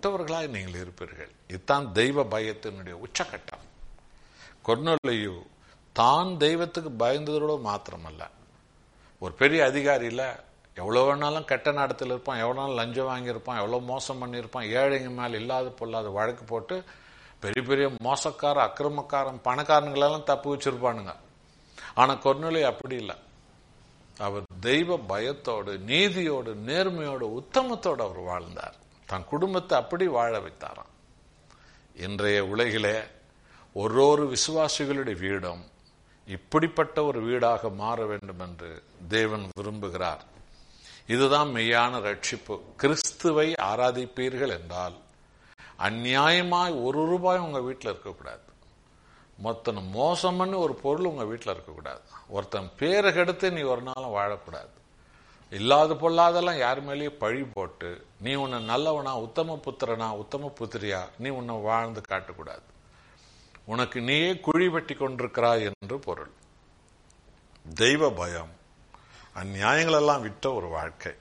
பயமற்றவர்களாய் நீங்கள் இருப்பீர்கள் இதுதான் தெய்வ பயத்தினுடைய உச்சகட்டம் கொர்னொல்லையு தான் தெய்வத்துக்கு பயந்ததோடு மாத்திரமல்ல ஒரு பெரிய அதிகாரியில் எவ்வளோ வேணாலும் கெட்ட நடத்தில் இருப்பான் எவ்வளோ லஞ்சம் வாங்கியிருப்பான் எவ்வளோ மோசம் பண்ணியிருப்பான் ஏழைங்க மேலே இல்லாத பொல்லாத வழக்கு போட்டு பெரிய பெரிய மோசக்கார அக்கிரமக்காரன் பணக்காரங்களெல்லாம் தப்பு வச்சிருப்பானுங்க ஆனால் கொர்னொலி அப்படி இல்லை அவர் தெய்வ பயத்தோடு நீதியோடு நேர்மையோடு உத்தமத்தோடு அவர் வாழ்ந்தார் தன் குடும்பத்தை அப்படி வாழ வைத்தாராம் இன்றைய உலகிலே ஒரு ஒரு விசுவாசிகளுடைய வீடும் இப்படிப்பட்ட ஒரு வீடாக மாற வேண்டும் என்று தேவன் விரும்புகிறார் இதுதான் மெய்யான ரட்சிப்பு கிறிஸ்துவை ஆராதிப்பீர்கள் என்றால் அந்நியாயமாய் ஒரு ரூபாய் உங்க வீட்டில் இருக்கக்கூடாது மொத்தம் மோசம் பண்ணி ஒரு பொருள் உங்க வீட்டில் இருக்கக்கூடாது ஒருத்தன் பேரை கெடுத்து நீ ஒரு நாளும் வாழக்கூடாது இல்லாத பொல்லாதெல்லாம் யார் மேலேயும் பழி போட்டு நீ உன்னை நல்லவனா உத்தம புத்திரனா உத்தம புத்திரியா நீ உன்னை வாழ்ந்து காட்டக்கூடாது உனக்கு நீயே குழி வெட்டி கொண்டிருக்கிறாய் என்று பொருள் தெய்வ பயம் அந்நியாயங்களெல்லாம் விட்ட ஒரு வாழ்க்கை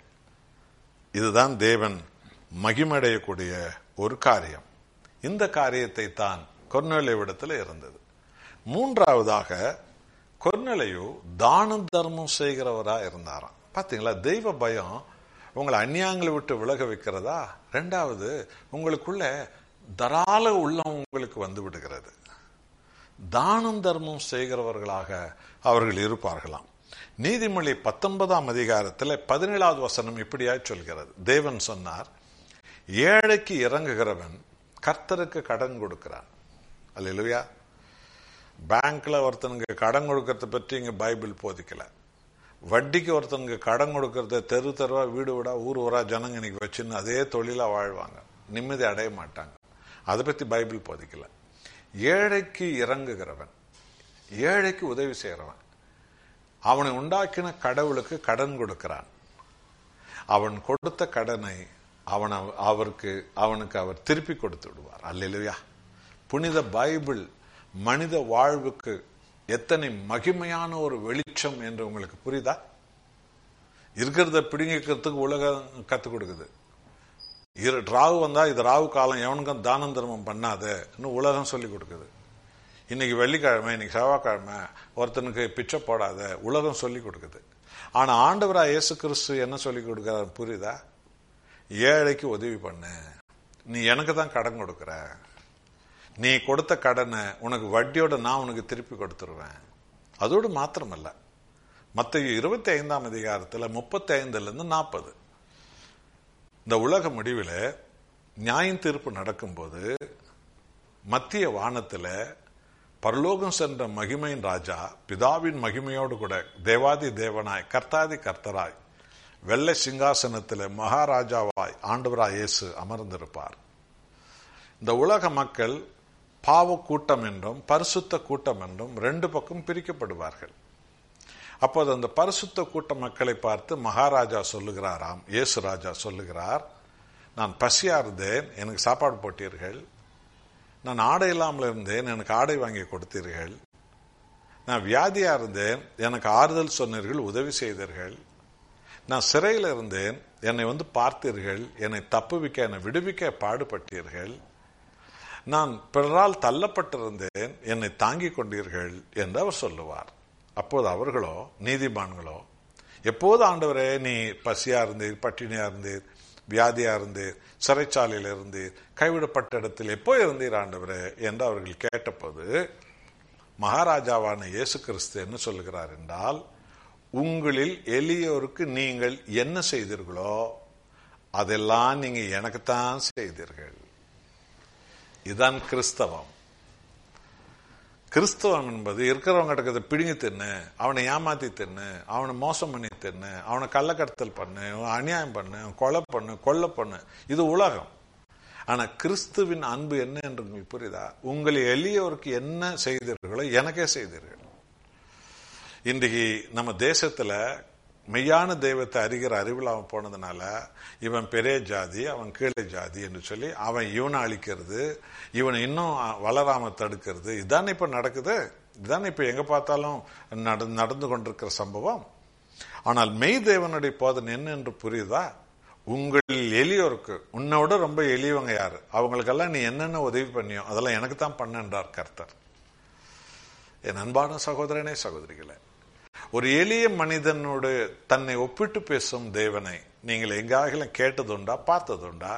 இதுதான் தேவன் மகிமடையக்கூடிய ஒரு காரியம் இந்த காரியத்தை தான் கொர்நலைவிடத்தில் இருந்தது மூன்றாவதாக கொர்நலையு தானம் தர்மம் செய்கிறவரா இருந்தாராம் பாத்தீங்களா தெய்வ பயம் உங்களை அந்நியாயங்களை விட்டு விலக வைக்கிறதா ரெண்டாவது உங்களுக்குள்ள தரால உள்ளம் உங்களுக்கு வந்து விடுகிறது தானம் தர்மம் செய்கிறவர்களாக அவர்கள் இருப்பார்களாம் நீதிமொழி பத்தொன்பதாம் அதிகாரத்தில் பதினேழாவது வசனம் இப்படியாய் சொல்கிறது தேவன் சொன்னார் ஏழைக்கு இறங்குகிறவன் கர்த்தருக்கு கடன் கொடுக்கிறான் அல்லையா பேங்க்ல ஒருத்தனுக்கு கடன் கொடுக்கறத பற்றி இங்க பைபிள் போதிக்கல வட்டிக்கு ஒருத்தனுக்கு கடன் கொடுக்கறத தெரு தெருவா வீடு வீடா ஊர் ஊரா ஜனங்க இன்னைக்கு வச்சுன்னு அதே தொழிலா வாழ்வாங்க நிம்மதி அடைய மாட்டாங்க அதை பத்தி பைபிள் போதிக்கல ஏழைக்கு இறங்குகிறவன் ஏழைக்கு உதவி செய்கிறவன் அவனை உண்டாக்கின கடவுளுக்கு கடன் கொடுக்கிறான் அவன் கொடுத்த கடனை அவன் அவருக்கு அவனுக்கு அவர் திருப்பி கொடுத்து விடுவார் அல்லையா புனித பைபிள் மனித வாழ்வுக்கு எத்தனை மகிமையான ஒரு வெளிச்சம் என்று உங்களுக்கு புரியுதா இருக்கிறத பிடுங்கிக்கிறதுக்கு உலகம் கத்துக் கொடுக்குது இரு ராகு வந்தா இது ராகு காலம் எவனுக்கும் தானம் தர்மம் பண்ணாத இன்னும் உலகம் சொல்லி கொடுக்குது இன்னைக்கு வெள்ளிக்கிழமை இன்னைக்கு செவ்வாய்க்கிழமை ஒருத்தனுக்கு பிச்சை போடாத உலகம் சொல்லி கொடுக்குது ஆனா ஆண்டவரா இயேசு கிறிஸ்து என்ன சொல்லி கொடுக்கிறார் புரியுதா ஏழைக்கு உதவி பண்ணு நீ எனக்கு தான் கடன் கொடுக்குற நீ கொடுத்த கடனை உனக்கு வட்டியோட நான் உனக்கு திருப்பி கொடுத்துருவேன் அதோடு மாத்திரமல்ல மற்ற இருபத்தி ஐந்தாம் அதிகாரத்தில் முப்பத்தி ஐந்துல இருந்து நாற்பது இந்த உலக முடிவில் நியாயம் தீர்ப்பு நடக்கும்போது மத்திய வானத்தில் பரலோகம் சென்ற மகிமையின் ராஜா பிதாவின் மகிமையோடு கூட தேவாதி தேவனாய் கர்த்தாதி கர்த்தராய் வெள்ளை சிங்காசனத்தில் மகாராஜாவாய் ஆண்டவராய் இயேசு அமர்ந்திருப்பார் இந்த உலக மக்கள் பாவ கூட்டம் என்றும் பரிசுத்த கூட்டம் என்றும் ரெண்டு பக்கம் பிரிக்கப்படுவார்கள் அப்போது அந்த பரிசுத்த கூட்ட மக்களை பார்த்து மகாராஜா சொல்லுகிறாராம் இயேசு ராஜா சொல்லுகிறார் நான் பசியா இருந்தேன் எனக்கு சாப்பாடு போட்டீர்கள் நான் ஆடை இல்லாமல் இருந்தேன் எனக்கு ஆடை வாங்கி கொடுத்தீர்கள் நான் வியாதியா இருந்தேன் எனக்கு ஆறுதல் சொன்னீர்கள் உதவி செய்தீர்கள் நான் சிறையில் இருந்தேன் என்னை வந்து பார்த்தீர்கள் என்னை தப்புவிக்க என்னை விடுவிக்க பாடுபட்டீர்கள் நான் பிறரால் தள்ளப்பட்டிருந்தேன் என்னை தாங்கிக் கொண்டீர்கள் என்று அவர் சொல்லுவார் அப்போது அவர்களோ நீதிமான்களோ எப்போது ஆண்டவரே நீ பசியா இருந்தீர் பட்டினியா இருந்தீர் வியாதியா இருந்தீர் சிறைச்சாலையில் இருந்தீர் கைவிடப்பட்ட இடத்தில் எப்போ இருந்தீர் ஆண்டவரே என்று அவர்கள் கேட்டபோது மகாராஜாவான இயேசு கிறிஸ்து என்ன சொல்லுகிறார் என்றால் உங்களில் எளியோருக்கு நீங்கள் என்ன செய்தீர்களோ அதெல்லாம் நீங்க எனக்குத்தான் செய்தீர்கள் இதுதான் கிறிஸ்தவம் கிறிஸ்தவம் என்பது இருக்கிறவங்க கிட்ட பிடுங்கி தின்னு அவனை ஏமாத்தி தின்னு அவனை மோசம் பண்ணி தின்னு அவனை கள்ளக்கடத்தல் பண்ணு அநியாயம் பண்ணு கொலை பண்ணு கொல்ல பண்ணு இது உலகம் ஆனா கிறிஸ்துவின் அன்பு என்ன என்று உங்களுக்கு புரியுதா உங்கள் எளியோருக்கு என்ன செய்தீர்களோ எனக்கே செய்தீர்கள் இன்றைக்கு நம்ம தேசத்துல மெய்யான தெய்வத்தை அறிகிற அறிவில்லாம போனதுனால இவன் பெரிய ஜாதி அவன் கீழே ஜாதி என்று சொல்லி அவன் இவனை அழிக்கிறது இவனை இன்னும் வளராம தடுக்கிறது இதானே இப்ப நடக்குது இதுதானே இப்ப எங்க பார்த்தாலும் நடந்து கொண்டிருக்கிற சம்பவம் ஆனால் மெய் தேவனுடைய போதனை என்ன என்று புரியுதா உங்கள் எளியோருக்கு உன்னை விட ரொம்ப எளியவங்க யாரு அவங்களுக்கெல்லாம் நீ என்னென்ன உதவி பண்ணியோ அதெல்லாம் எனக்கு தான் பண்ணன்றார் கர்த்தர் என் அன்பான சகோதரனே சகோதரிகளே ஒரு எளிய மனிதனோடு தன்னை ஒப்பிட்டு பேசும் தேவனை நீங்கள் எங்காகிலும் கேட்டதுண்டா பார்த்ததுண்டா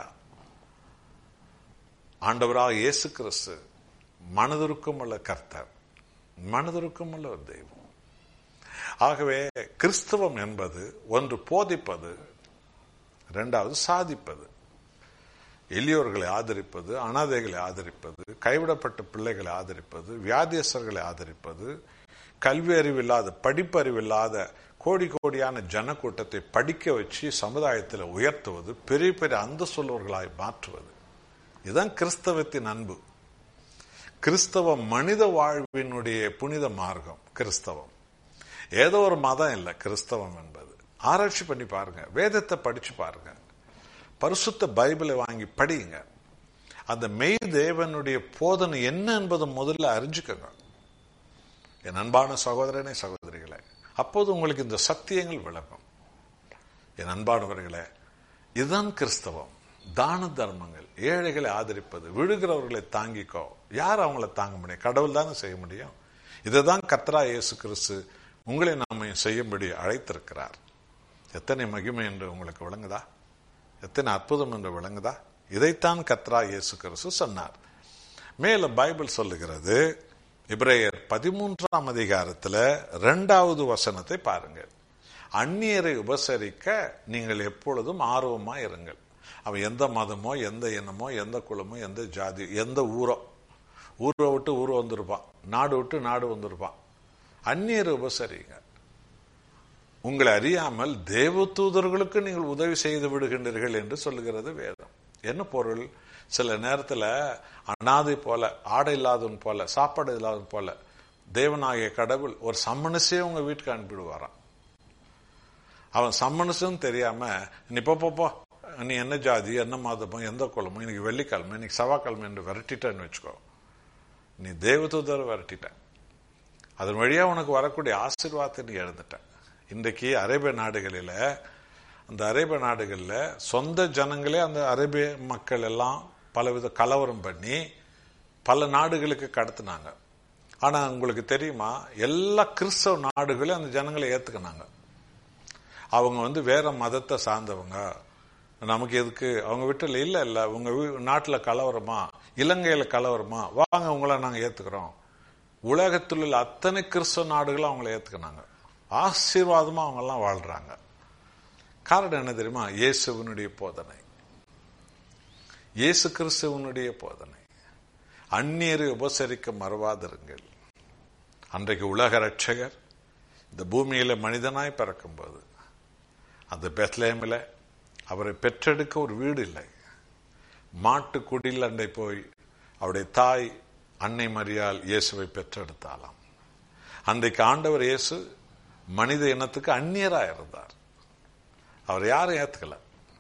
ஆண்டவராக இயேசு கிறிஸ்து மனதிற்கும் உள்ள கர்த்தர் மனதிற்கும் உள்ள ஒரு தெய்வம் ஆகவே கிறிஸ்தவம் என்பது ஒன்று போதிப்பது இரண்டாவது சாதிப்பது எளியோர்களை ஆதரிப்பது அனாதைகளை ஆதரிப்பது கைவிடப்பட்ட பிள்ளைகளை ஆதரிப்பது வியாதியஸ்தர்களை ஆதரிப்பது கல்வி அறிவில்லாத படிப்பு அறிவில்லாத கோடி கோடியான ஜனக்கூட்டத்தை படிக்க வச்சு சமுதாயத்தில் உயர்த்துவது பெரிய பெரிய அந்த சொல்வர்களாய் மாற்றுவது இதுதான் கிறிஸ்தவத்தின் அன்பு கிறிஸ்தவ மனித வாழ்வினுடைய புனித மார்க்கம் கிறிஸ்தவம் ஏதோ ஒரு மதம் இல்லை கிறிஸ்தவம் என்பது ஆராய்ச்சி பண்ணி பாருங்க வேதத்தை படிச்சு பாருங்க பரிசுத்த பைபிளை வாங்கி படியுங்க அந்த மெய் தேவனுடைய போதனை என்ன என்பதை முதல்ல அறிஞ்சுக்கங்க என் அன்பான சகோதரனே சகோதரிகளே அப்போது உங்களுக்கு இந்த சத்தியங்கள் விளக்கும் என் அன்பானவர்களே இதுதான் கிறிஸ்தவம் தான தர்மங்கள் ஏழைகளை ஆதரிப்பது விழுகிறவர்களை தாங்கிக்கோ யார் அவங்கள தாங்க முடியும் கடவுள் தானே செய்ய முடியும் இதுதான் கத்ரா இயேசு கிறிஸ்து உங்களை நாம செய்யும்படி அழைத்திருக்கிறார் எத்தனை மகிமை என்று உங்களுக்கு விளங்குதா எத்தனை அற்புதம் என்று விளங்குதா இதைத்தான் கத்ரா இயேசு கிறிஸ்து சொன்னார் மேல பைபிள் சொல்லுகிறது இப்ரேயர் பதிமூன்றாம் அதிகாரத்துல இரண்டாவது வசனத்தை பாருங்கள் அந்நியரை உபசரிக்க நீங்கள் எப்பொழுதும் ஆர்வமா இருங்கள் அவன் எந்த மதமோ எந்த இனமோ எந்த குலமோ எந்த ஜாதி எந்த ஊரோ ஊரை விட்டு ஊர் வந்திருப்பான் நாடு விட்டு நாடு வந்திருப்பான் அந்நியரை உபசரிங்க உங்களை அறியாமல் தேவதூதர்களுக்கு நீங்கள் உதவி செய்து விடுகின்றீர்கள் என்று சொல்லுகிறது வேதம் என்ன பொருள் சில நேரத்தில் அனாதை போல ஆடை இல்லாதவன் போல சாப்பாடு இல்லாதவன் போல தேவனாகிய கடவுள் ஒரு சம்மனசே உங்க வீட்டுக்கு அனுப்பிடுவாராம் அவன் சம்மனசும் தெரியாம நீ போ போ, போ நீ என்ன ஜாதி என்ன மாதமோ எந்த குலமோ இன்னைக்கு வெள்ளிக்கிழமை இன்னைக்கு செவ்வாய்க்கிழமை என்று விரட்டிட்டேன்னு வச்சுக்கோ நீ தேவதூதரை விரட்டிட்ட அதன் வழியா உனக்கு வரக்கூடிய ஆசீர்வாதத்தை நீ எழுந்துட்ட இன்றைக்கு அரேபிய நாடுகளில் அந்த அரேபிய நாடுகளில் சொந்த ஜனங்களே அந்த அரேபிய மக்கள் எல்லாம் பலவித கலவரம் பண்ணி பல நாடுகளுக்கு கடத்தினாங்க ஆனா உங்களுக்கு தெரியுமா எல்லா கிறிஸ்தவ நாடுகளும் அந்த ஜனங்களை ஏத்துக்கினாங்க அவங்க வந்து வேற மதத்தை சார்ந்தவங்க நமக்கு எதுக்கு அவங்க வீட்டில் இல்ல இல்ல உங்க வீ- நாட்டுல கலவரமா இலங்கையில கலவரமா வாங்க உங்களை நாங்க ஏத்துக்கிறோம் உலகத்தில் உள்ள அத்தனை கிறிஸ்தவ நாடுகளும் அவங்கள ஏத்துக்கினாங்க ஆசீர்வாதமா அவங்க எல்லாம் வாழ்றாங்க காரணம் என்ன தெரியுமா இயேசுவனுடைய போதனை இயேசு கிறிஸ்துவனுடைய போதனை அந்நியரை உபசரிக்க மறவாதிருங்கள் அன்றைக்கு உலக ரட்சகர் இந்த பூமியில மனிதனாய் பிறக்கும்போது அந்த பெத்லேமில் அவரை பெற்றெடுக்க ஒரு வீடு இல்லை மாட்டு குடில் அண்டை போய் அவருடைய தாய் அன்னை மரியால் இயேசுவை பெற்றெடுத்தாளாம் அன்றைக்கு ஆண்டவர் இயேசு மனித இனத்துக்கு அந்நியராக இருந்தார் அவர் யாரும் ஏத்துக்கல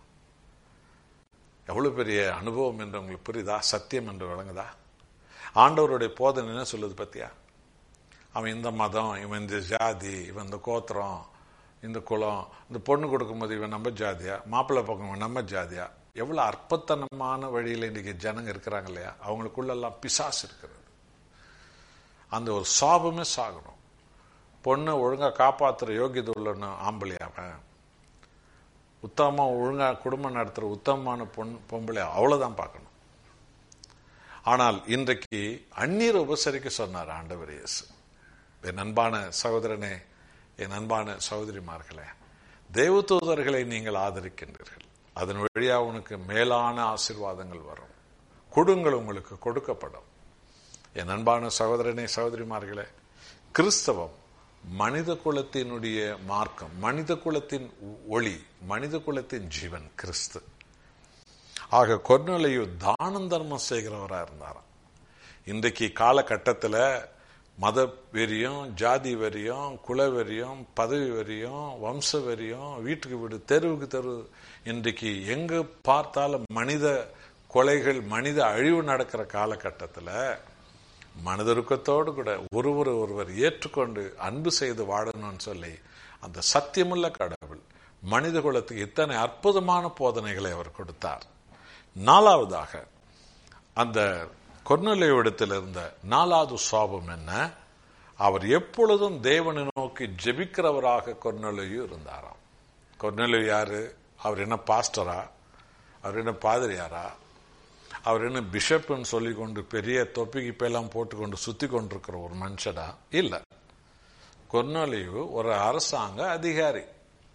எவ்வளவு பெரிய அனுபவம் என்று உங்களுக்கு புரியுதா சத்தியம் என்று விளங்குதா ஆண்டவருடைய போதனை என்ன சொல்லுது பத்தியா அவன் இந்த மதம் இவன் இந்த ஜாதி இவன் இந்த கோத்திரம் இந்த குலம் இந்த பொண்ணு கொடுக்கும்போது இவன் நம்ம ஜாதியா மாப்பிள்ளை பக்கம் இவன் நம்ம ஜாதியா எவ்வளவு அற்பத்தனமான வழியில் இன்னைக்கு ஜனங்க இருக்கிறாங்க இல்லையா அவங்களுக்குள்ளெல்லாம் பிசாசு இருக்கிறது அந்த ஒரு சாபமே சாகணும் பொண்ணை ஒழுங்கா காப்பாத்துற யோகியதை உள்ளன்னு ஆம்பளை அவன் உத்தமமா ஒழுங்கா குடும்பம் நடத்துற உத்தமமான பொன் பொம்பளை அவ்வளவுதான் பார்க்கணும் ஆனால் இன்றைக்கு அந்நீர் உபசரிக்க சொன்னார் ஆண்டவர் இயேசு என் அன்பான சகோதரனே என் அன்பான சகோதரிமார்களே தேவதூதர்களை நீங்கள் ஆதரிக்கின்றீர்கள் அதன் வழியா உனக்கு மேலான ஆசீர்வாதங்கள் வரும் கொடுங்கள் உங்களுக்கு கொடுக்கப்படும் என் அன்பான சகோதரனே சகோதரிமார்களே கிறிஸ்தவம் மனித குலத்தினுடைய மார்க்கம் மனித குலத்தின் ஒளி மனித குலத்தின் ஜீவன் கிறிஸ்து ஆக கொர்நலையு தானம் தர்மம் செய்கிறவரா இருந்தாராம் இன்றைக்கு காலகட்டத்தில் மத வெறியும் ஜாதி வெறியும் குல வெறியும் பதவி வெறியும் வம்ச வெறியும் வீட்டுக்கு வீடு தெருவுக்கு தெரு இன்றைக்கு எங்க பார்த்தாலும் மனித கொலைகள் மனித அழிவு நடக்கிற காலகட்டத்தில் மனதுருக்கத்தோடு கூட ஒருவர் ஒருவர் ஏற்றுக்கொண்டு அன்பு செய்து வாழணும்னு சொல்லி அந்த சத்தியமுள்ள கடவுள் மனித குலத்துக்கு இத்தனை அற்புதமான போதனைகளை அவர் கொடுத்தார் நாலாவதாக அந்த கொர்நலையோடத்தில் இருந்த நாலாவது சுவாபம் என்ன அவர் எப்பொழுதும் தேவனை நோக்கி ஜெபிக்கிறவராக கொர்நலையு இருந்தாராம் கொர்நலையு யாரு அவர் என்ன பாஸ்டரா அவர் என்ன பாதிரியாரா அவர் என்ன பிஷப்னு சொல்லி கொண்டு பெரிய தொப்பி கிப்பெல்லாம் போட்டுக்கொண்டு சுத்தி கொண்டிருக்கிற ஒரு மனுஷனா இல்ல கொர்னலியு ஒரு அரசாங்க அதிகாரி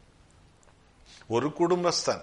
ஒரு குடும்பஸ்தன்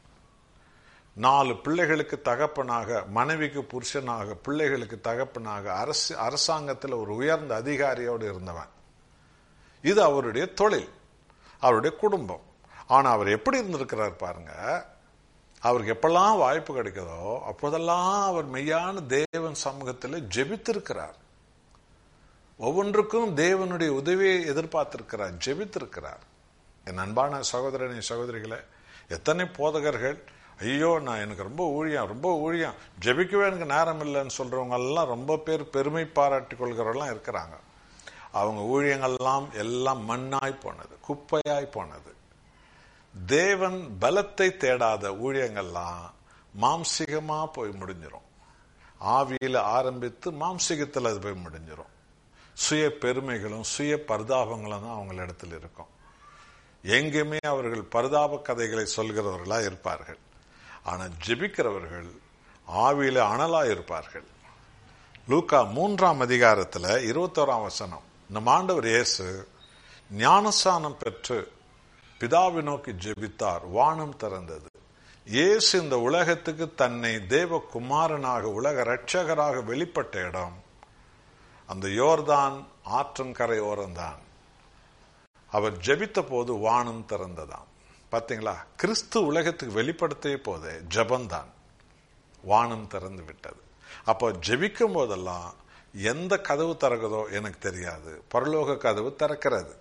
நாலு பிள்ளைகளுக்கு தகப்பனாக மனைவிக்கு புருஷனாக பிள்ளைகளுக்கு தகப்பனாக அரசு அரசாங்கத்தில் ஒரு உயர்ந்த அதிகாரியோடு இருந்தவன் இது அவருடைய தொழில் அவருடைய குடும்பம் ஆனா அவர் எப்படி இருந்திருக்கிறார் பாருங்க அவருக்கு எப்பெல்லாம் வாய்ப்பு கிடைக்குதோ அப்போதெல்லாம் அவர் மெய்யான தேவன் சமூகத்தில் ஜெபித்திருக்கிறார் ஒவ்வொன்றுக்கும் தேவனுடைய உதவியை எதிர்பார்த்திருக்கிறார் ஜெபித்திருக்கிறார் என் அன்பான சகோதரனை சகோதரிகளை எத்தனை போதகர்கள் ஐயோ நான் எனக்கு ரொம்ப ஊழியம் ரொம்ப ஊழியம் ஜெபிக்கவே எனக்கு நேரம் இல்லைன்னு சொல்றவங்க எல்லாம் ரொம்ப பேர் பெருமை பாராட்டி கொள்கிறவெல்லாம் இருக்கிறாங்க அவங்க ஊழியங்கள்லாம் எல்லாம் மண்ணாய் போனது குப்பையாய் போனது தேவன் பலத்தை தேடாத ஊழியங்கள்லாம் மாம்சிகமா போய் முடிஞ்சிரும் ஆவியில ஆரம்பித்து மாம்சிகத்தில் அது போய் முடிஞ்சிரும் சுய பெருமைகளும் சுய பரிதாபங்களும் தான் அவங்க இடத்துல இருக்கும் எங்கேயுமே அவர்கள் பரிதாப கதைகளை சொல்கிறவர்களா இருப்பார்கள் ஆனா ஜெபிக்கிறவர்கள் ஆவியில அனலா இருப்பார்கள் லூக்கா மூன்றாம் அதிகாரத்துல இருபத்தோராம் வசனம் நம் ஆண்டவர் இயேசு ஞானஸ்தானம் பெற்று பிதாவை நோக்கி ஜெபித்தார் வானம் திறந்தது இயேசு இந்த உலகத்துக்கு தன்னை தேவ குமாரனாக உலக இரட்சகராக வெளிப்பட்ட இடம் அந்த யோர்தான் ஆற்றங்கரை ஓரம்தான் அவர் ஜெபித்த போது வானம் திறந்ததாம் பாத்தீங்களா கிறிஸ்து உலகத்துக்கு வெளிப்படுத்திய போதே ஜபந்தான் வானம் திறந்து விட்டது அப்போ ஜெபிக்கும் போதெல்லாம் எந்த கதவு திறக்குதோ எனக்கு தெரியாது பரலோக கதவு திறக்கிறது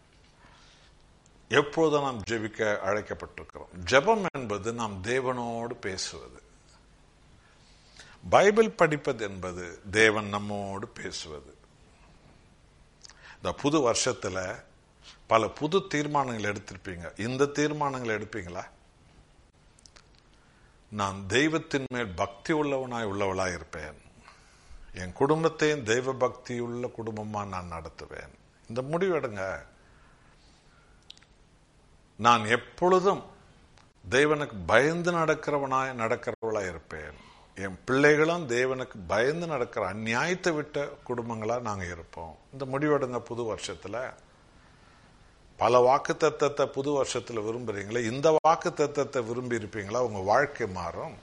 எப்போது நாம் ஜெபிக்க அழைக்கப்பட்டிருக்கிறோம் ஜெபம் என்பது நாம் தேவனோடு பேசுவது பைபிள் படிப்பது என்பது தேவன் நம்மோடு பேசுவது இந்த புது வருஷத்துல பல புது தீர்மானங்கள் எடுத்திருப்பீங்க இந்த தீர்மானங்கள் எடுப்பீங்களா நான் தெய்வத்தின் மேல் பக்தி உள்ளவனாய் உள்ளவளாய் இருப்பேன் என் குடும்பத்தையும் தெய்வ பக்தி உள்ள குடும்பமா நான் நடத்துவேன் இந்த முடிவு எடுங்க நான் எப்பொழுதும் தேவனுக்கு பயந்து நடக்கிறவனாய் நடக்கிறவளாய் இருப்பேன் என் பிள்ளைகளும் தேவனுக்கு பயந்து நடக்கிற அந்நியாயத்தை விட்ட குடும்பங்களா நாங்க இருப்போம் இந்த முடிவெடுங்க புது வருஷத்துல பல வாக்கு தத்தத்தை புது வருஷத்துல விரும்புறீங்களா இந்த வாக்கு தத்தத்தை விரும்பி இருப்பீங்களா உங்க வாழ்க்கை மாறும்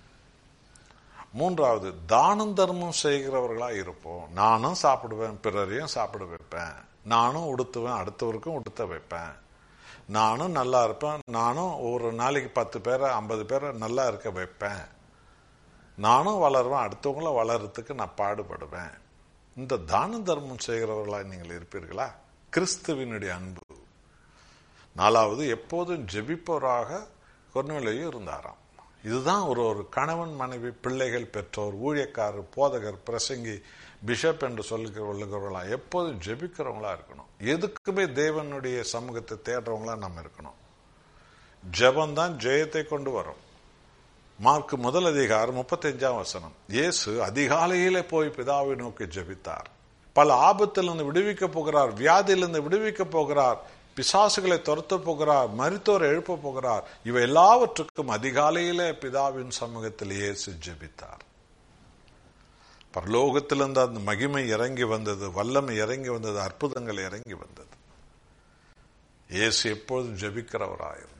மூன்றாவது தானம் தர்மம் செய்கிறவர்களா இருப்போம் நானும் சாப்பிடுவேன் பிறரையும் சாப்பிட வைப்பேன் நானும் உடுத்துவேன் அடுத்தவருக்கும் உடுத்த வைப்பேன் நானும் நல்லா இருப்பேன் நானும் ஒரு நாளைக்கு பத்து பேரை ஐம்பது பேரை நல்லா இருக்க வைப்பேன் நானும் வளருவேன் அடுத்தவங்கள வளர்றதுக்கு நான் பாடுபடுவேன் இந்த தான தர்மம் செய்கிறவர்களா நீங்கள் இருப்பீர்களா கிறிஸ்துவினுடைய அன்பு நாலாவது எப்போதும் ஜெபிப்பவராக கொர்நிலையும் இருந்தாராம் இதுதான் ஒரு ஒரு கணவன் மனைவி பிள்ளைகள் பெற்றோர் ஊழியக்காரர் போதகர் பிரசங்கி பிஷப் என்று சொல்லுகிறவர்களா எப்போதும் ஜெபிக்கிறவங்களா இருக்கணும் எதுக்குமே தேவனுடைய சமூகத்தை தேடுறவங்களா நம்ம இருக்கணும் ஜெபம் தான் ஜெயத்தை கொண்டு வரும் மார்க் முதல் அதிகாரம் முப்பத்தஞ்சாம் வசனம் இயேசு அதிகாலையிலே போய் பிதாவை நோக்கி ஜெபித்தார் பல ஆபத்திலிருந்து விடுவிக்க போகிறார் வியாதியிலிருந்து விடுவிக்க போகிறார் பிசாசுகளை துரத்த போகிறார் மருத்துவரை எழுப்ப போகிறார் இவை எல்லாவற்றுக்கும் அதிகாலையிலே பிதாவின் சமூகத்தில் இயேசு ஜெபித்தார் பரலோகத்திலிருந்து அந்த மகிமை இறங்கி வந்தது வல்லமை இறங்கி வந்தது அற்புதங்கள் இறங்கி வந்தது இயேசு எப்பொழுதும் ஜெபிக்கிறவராயிருந்தார்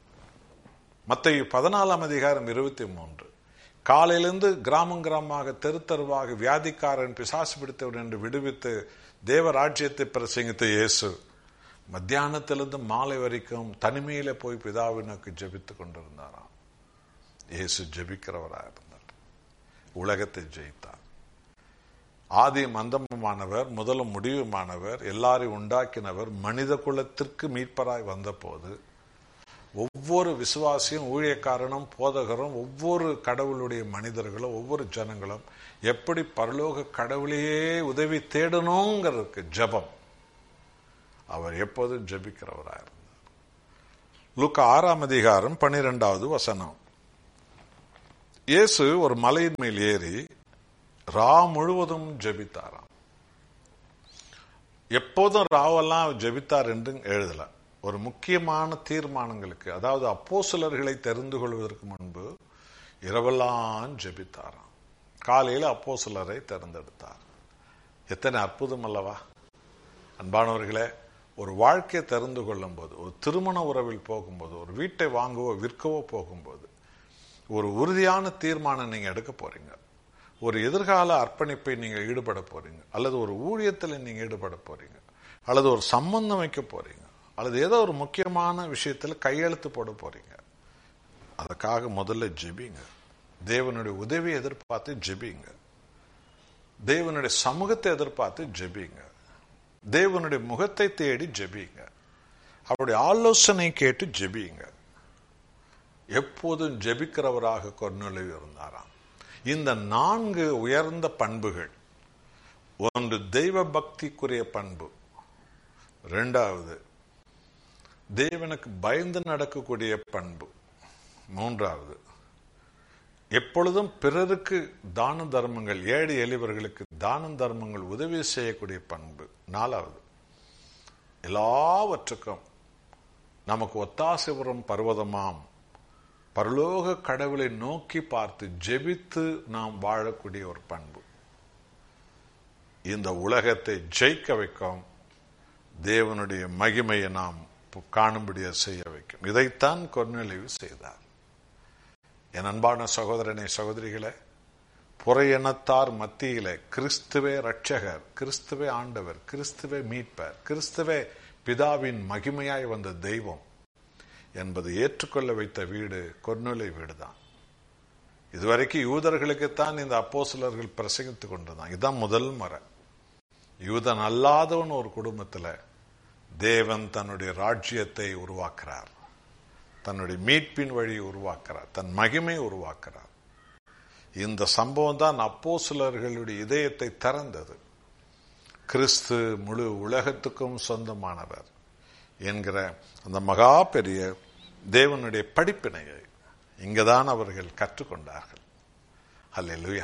மத்திய பதினாலாம் அதிகாரம் இருபத்தி மூன்று காலையிலிருந்து கிராமம் கிராமமாக தெரு தெருவாக வியாதிக்காரன் பிசாசு பிடித்தவன் என்று விடுவித்து தேவராஜ்யத்தை பிரசங்கித்த இயேசு மத்தியானத்திலிருந்து மாலை வரைக்கும் தனிமையில போய் பிதாவினுக்கு ஜெபித்து கொண்டிருந்தாராம் இயேசு ஜெபிக்கிறவராக இருந்தார் உலகத்தை ஜெயித்தார் ஆதி மந்தமானவர் முதலும் முடிவுமானவர் எல்லாரையும் உண்டாக்கினவர் மனித குலத்திற்கு மீட்பராய் வந்தபோது ஒவ்வொரு விசுவாசியும் ஊழியக்காரனும் போதகரும் ஒவ்வொரு கடவுளுடைய மனிதர்களும் ஒவ்வொரு ஜனங்களும் எப்படி பரலோக கடவுளையே உதவி தேடணுங்கிறதுக்கு ஜபம் அவர் எப்போதும் ஜபிக்கிறவராக இருந்தார் லுக்கா ஆறாம் அதிகாரம் பனிரெண்டாவது வசனம் இயேசு ஒரு மலையின் மேல் ஏறி ரா முழுவதும் ஜெபித்தாராம் எப்போதும் ராவெல்லாம் ஜெபித்தார் என்று எழுதல ஒரு முக்கியமான தீர்மானங்களுக்கு அதாவது அப்போசிலர்களை தெரிந்து கொள்வதற்கு முன்பு இரவெல்லாம் ஜெபித்தாராம் காலையில் அப்போசிலரை தேர்ந்தெடுத்தார் எத்தனை அற்புதம் அல்லவா அன்பானவர்களே ஒரு வாழ்க்கையை தெரிந்து கொள்ளும் போது ஒரு திருமண உறவில் போகும்போது ஒரு வீட்டை வாங்கவோ விற்கவோ போகும்போது ஒரு உறுதியான தீர்மானம் நீங்க எடுக்க போறீங்க ஒரு எதிர்கால அர்ப்பணிப்பை நீங்க ஈடுபட போறீங்க அல்லது ஒரு ஊழியத்தில் நீங்க ஈடுபட போறீங்க அல்லது ஒரு சம்பந்தம் வைக்க போறீங்க அல்லது ஏதோ ஒரு முக்கியமான விஷயத்துல கையெழுத்து போட போறீங்க அதுக்காக முதல்ல ஜெபிங்க தேவனுடைய உதவியை எதிர்பார்த்து ஜெபிங்க தேவனுடைய சமூகத்தை எதிர்பார்த்து ஜெபிங்க தேவனுடைய முகத்தை தேடி ஜெபிங்க அவருடைய ஆலோசனை கேட்டு ஜெபிங்க எப்போதும் ஜெபிக்கிறவராக கொர்நொலி இருந்தாராம் இந்த நான்கு உயர்ந்த பண்புகள் ஒன்று தெய்வ பக்திக்குரிய பண்பு ரெண்டாவது தேவனுக்கு பயந்து நடக்கக்கூடிய பண்பு மூன்றாவது எப்பொழுதும் பிறருக்கு தான தர்மங்கள் ஏழை எளியவர்களுக்கு தான தர்மங்கள் உதவி செய்யக்கூடிய பண்பு நாலாவது எல்லாவற்றுக்கும் நமக்கு ஒத்தாசை வரும் பர்வதமாம் பரலோக கடவுளை நோக்கி பார்த்து ஜெபித்து நாம் வாழக்கூடிய ஒரு பண்பு இந்த உலகத்தை ஜெயிக்க வைக்கும் தேவனுடைய மகிமையை நாம் காணும்படியா செய்ய வைக்கும் இதைத்தான் கொர்நெலிவு செய்தார் என் அன்பான சகோதரனை சகோதரிகளே புறையனத்தார் மத்தியில கிறிஸ்துவே ரட்சகர் கிறிஸ்துவே ஆண்டவர் கிறிஸ்துவே மீட்பர் கிறிஸ்துவே பிதாவின் மகிமையாய் வந்த தெய்வம் என்பதை ஏற்றுக்கொள்ள வைத்த வீடு கொர்நொலை வீடுதான் இதுவரைக்கும் யூதர்களுக்குத்தான் இந்த அப்போசிலர்கள் பிரசங்கித்துக் கொண்டிருந்தான் இதுதான் முதல் முறை யூதன் அல்லாதவன் ஒரு குடும்பத்துல தேவன் தன்னுடைய ராஜ்யத்தை உருவாக்குறார் தன்னுடைய மீட்பின் வழி உருவாக்குறார் தன் மகிமை உருவாக்குறார் இந்த சம்பவம் தான் அப்போ சிலர்களுடைய இதயத்தை திறந்தது கிறிஸ்து முழு உலகத்துக்கும் சொந்தமானவர் என்கிற அந்த மகா பெரிய தேவனுடைய படிப்பினையை இங்குதான் அவர்கள் கற்றுக்கொண்டார்கள் அல்ல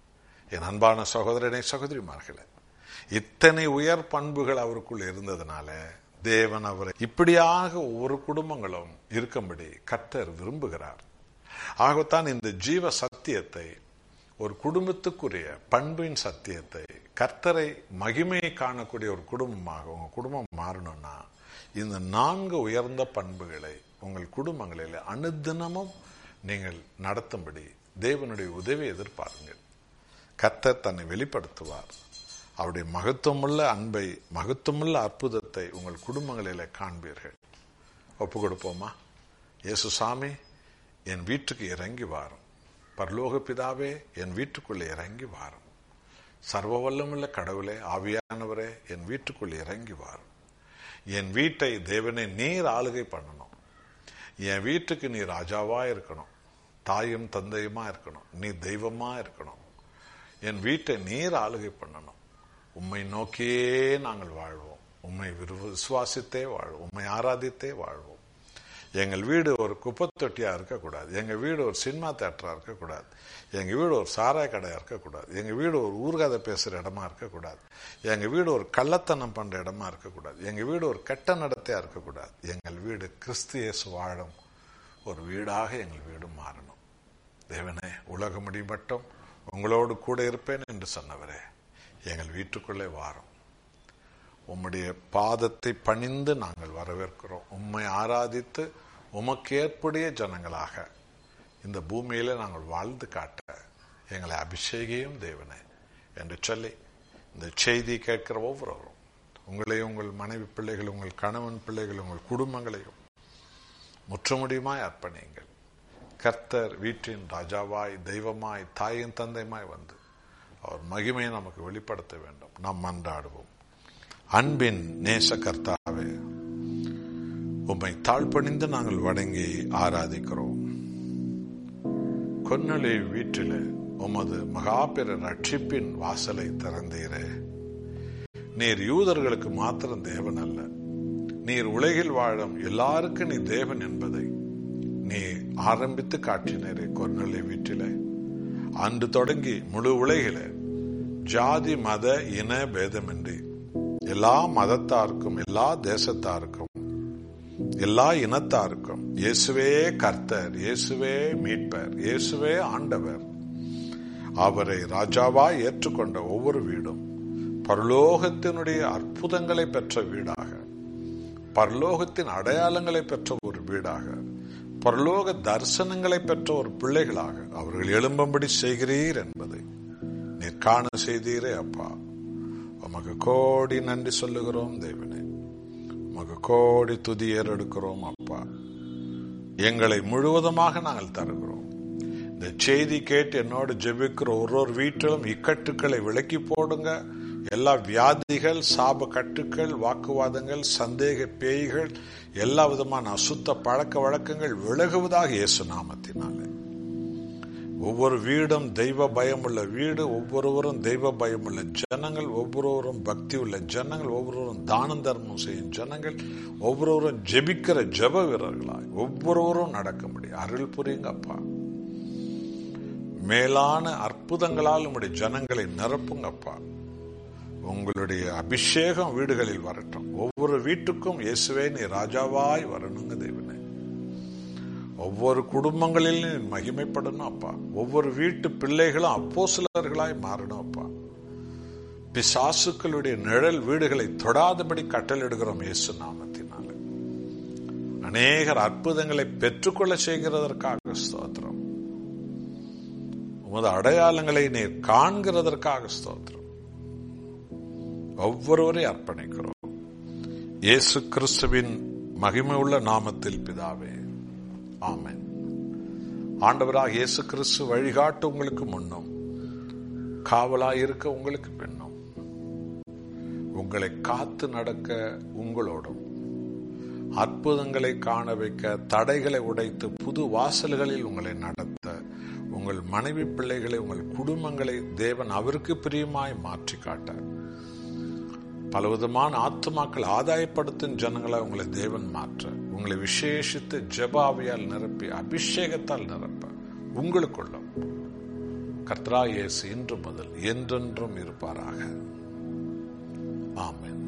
என் அன்பான சகோதரனை சகோதரிமார்களே இத்தனை உயர் பண்புகள் அவருக்குள் இருந்ததுனால தேவன் அவரை இப்படியாக ஒவ்வொரு குடும்பங்களும் இருக்கும்படி கர்த்தர் விரும்புகிறார் ஆகத்தான் இந்த ஜீவ சத்தியத்தை ஒரு குடும்பத்துக்குரிய பண்பின் சத்தியத்தை கர்த்தரை மகிமையை காணக்கூடிய ஒரு குடும்பமாக உங்க குடும்பம் மாறணும்னா இந்த நான்கு உயர்ந்த பண்புகளை உங்கள் குடும்பங்களில் அனுதினமும் நீங்கள் நடத்தும்படி தேவனுடைய உதவி எதிர்பாருங்கள் கர்த்தர் தன்னை வெளிப்படுத்துவார் அவருடைய மகத்துவமுள்ள அன்பை மகத்துவமுள்ள அற்புதத்தை உங்கள் குடும்பங்களில் காண்பீர்கள் ஒப்பு கொடுப்போமா இயேசு சாமி என் வீட்டுக்கு இறங்கி வாரும் பரலோக பிதாவே என் வீட்டுக்குள்ளே இறங்கி வாரும் சர்வ வல்லமுள்ள கடவுளே ஆவியானவரே என் வீட்டுக்குள்ளே இறங்கி வாரும் என் வீட்டை தேவனை நீர் ஆளுகை பண்ணணும் என் வீட்டுக்கு நீ ராஜாவா இருக்கணும் தாயும் தந்தையுமா இருக்கணும் நீ தெய்வமா இருக்கணும் என் வீட்டை நீர் ஆளுகை பண்ணணும் உம்மை நோக்கியே நாங்கள் வாழ்வோம் உம்மை விசுவாசித்தே வாழ்வோம் உம்மை ஆராதித்தே வாழ்வோம் எங்கள் வீடு ஒரு குப்பை தொட்டியா இருக்கக்கூடாது எங்க வீடு ஒரு சினிமா தேட்டரா இருக்கக்கூடாது எங்க வீடு ஒரு சாராய கடையா இருக்கக்கூடாது எங்க வீடு ஒரு ஊர்கதை பேசுற இடமா இருக்கக்கூடாது எங்க வீடு ஒரு கள்ளத்தனம் பண்ற இடமா இருக்கக்கூடாது எங்க வீடு ஒரு கெட்ட நடத்தையா இருக்கக்கூடாது எங்கள் வீடு கிறிஸ்து இயேசு வாழும் ஒரு வீடாக எங்கள் வீடு மாறணும் தேவனே உலக முடிமட்டும் உங்களோடு கூட இருப்பேன் என்று சொன்னவரே எங்கள் வீட்டுக்குள்ளே வாரும் உம்முடைய பாதத்தை பணிந்து நாங்கள் வரவேற்கிறோம் உம்மை ஆராதித்து உமக்கு ஏற்புடைய ஜனங்களாக இந்த பூமியில நாங்கள் வாழ்ந்து காட்ட எங்களை அபிஷேகியும் தேவனே என்று சொல்லி இந்த செய்தி கேட்கிற ஒவ்வொருவரும் உங்களையும் உங்கள் மனைவி பிள்ளைகள் உங்கள் கணவன் பிள்ளைகள் உங்கள் குடும்பங்களையும் முற்றுமுடியுமாய் அர்ப்பணியுங்கள் கர்த்தர் வீட்டின் ராஜாவாய் தெய்வமாய் தாயின் தந்தையுமாய் வந்து அவர் மகிமையை நமக்கு வெளிப்படுத்த வேண்டும் நாம் மன்றாடுவோம் அன்பின் நேச கர்த்தாவே உம்மை தாழ்பணிந்து நாங்கள் வணங்கி ஆராதிக்கிறோம் கொன்னலை வீட்டில் உமது மகாபெர ரட்சிப்பின் வாசலை திறந்தீரே நீர் யூதர்களுக்கு மாத்திரம் தேவன் அல்ல நீர் உலகில் வாழும் எல்லாருக்கும் நீ தேவன் என்பதை நீ ஆரம்பித்து காட்டினரே கொர்நலை வீட்டிலே அன்று தொடங்கி முழு உலகில ஜாதி மத இன பேதமின்றி எல்லா மதத்தாருக்கும் எல்லா தேசத்தாருக்கும் எல்லா இனத்தாருக்கும் இயேசுவே கர்த்தர் இயேசுவே மீட்பர் இயேசுவே ஆண்டவர் அவரை ராஜாவாய் ஏற்றுக்கொண்ட ஒவ்வொரு வீடும் பரலோகத்தினுடைய அற்புதங்களை பெற்ற வீடாக பரலோகத்தின் அடையாளங்களை பெற்ற ஒரு வீடாக பரலோக தரிசனங்களை பெற்ற ஒரு பிள்ளைகளாக அவர்கள் எழும்பும்படி செய்கிறீர் என்பதை நீர் காண செய்தீரே அப்பா உமக்கு கோடி நன்றி சொல்லுகிறோம் தேவனே உமக்கு கோடி துதி ஏறெடுக்கிறோம் அப்பா எங்களை முழுவதுமாக நாங்கள் தருகிறோம் இந்த செய்தி கேட்டு என்னோடு ஜெபிக்கிற ஒரு ஒரு வீட்டிலும் இக்கட்டுக்களை விலக்கி போடுங்க எல்லா வியாதிகள் சாப கட்டுக்கள் வாக்குவாதங்கள் சந்தேக பேய்கள் எல்லா விதமான அசுத்த பழக்க வழக்கங்கள் விலகுவதாக இயேசு நாமத்தினாலே ஒவ்வொரு வீடும் தெய்வ பயமுள்ள வீடு ஒவ்வொருவரும் தெய்வ பயமுள்ள ஜனங்கள் ஒவ்வொருவரும் பக்தி உள்ள ஜனங்கள் ஒவ்வொருவரும் தான தர்மம் செய்யும் ஜனங்கள் ஒவ்வொருவரும் ஜெபிக்கிற ஜெப வீரர்களாய் ஒவ்வொருவரும் நடக்க முடியும் அருள் புரியுங்க அப்பா மேலான அற்புதங்களால் உங்களுடைய ஜனங்களை நிரப்புங்கப்பா உங்களுடைய அபிஷேகம் வீடுகளில் வரட்டும் ஒவ்வொரு வீட்டுக்கும் இயேசுவே நீ ராஜாவாய் வரணுங்க தேவனே ஒவ்வொரு குடும்பங்களிலும் நீ மகிமைப்படணும் அப்பா ஒவ்வொரு வீட்டு பிள்ளைகளும் அப்போ சிலர்களாய் மாறணும் அப்பா பிசாசுக்களுடைய நிழல் வீடுகளை தொடாதபடி கட்டளிடுகிறோம் இயேசு நாமத்தினால அநேகர் அற்புதங்களை பெற்றுக்கொள்ள செய்கிறதற்காக ஸ்தோத்திரம் உமது அடையாளங்களை நீர் காண்கிறதற்காக ஸ்தோத்திரம் ஒவ்வொருவரையும் அர்ப்பணிக்கிறோம் இயேசு கிறிஸ்துவின் மகிமை உள்ள நாமத்தில் பிதாவே ஆமென் ஆண்டவராக இயேசு கிறிஸ்து வழிகாட்டு உங்களுக்கு முன்னும் காவலாய் இருக்க உங்களுக்கு பின்னும் உங்களை காத்து நடக்க உங்களோடும் அற்புதங்களை காண வைக்க தடைகளை உடைத்து புது வாசல்களில் உங்களை நடத்த உங்கள் மனைவி பிள்ளைகளை உங்கள் குடும்பங்களை தேவன் அவருக்கு பிரியமாய் மாற்றி காட்ட பலவிதமான ஆத்துமாக்கள் ஆதாயப்படுத்தும் ஜனங்களை உங்களை தேவன் மாற்ற உங்களை விசேஷித்து ஜபாவியால் நிரப்பி அபிஷேகத்தால் நிரப்ப உங்களுக்குள்ளும் கர்த்தரா இயேசு இன்று முதல் என்றென்றும் இருப்பாராக ஆமென்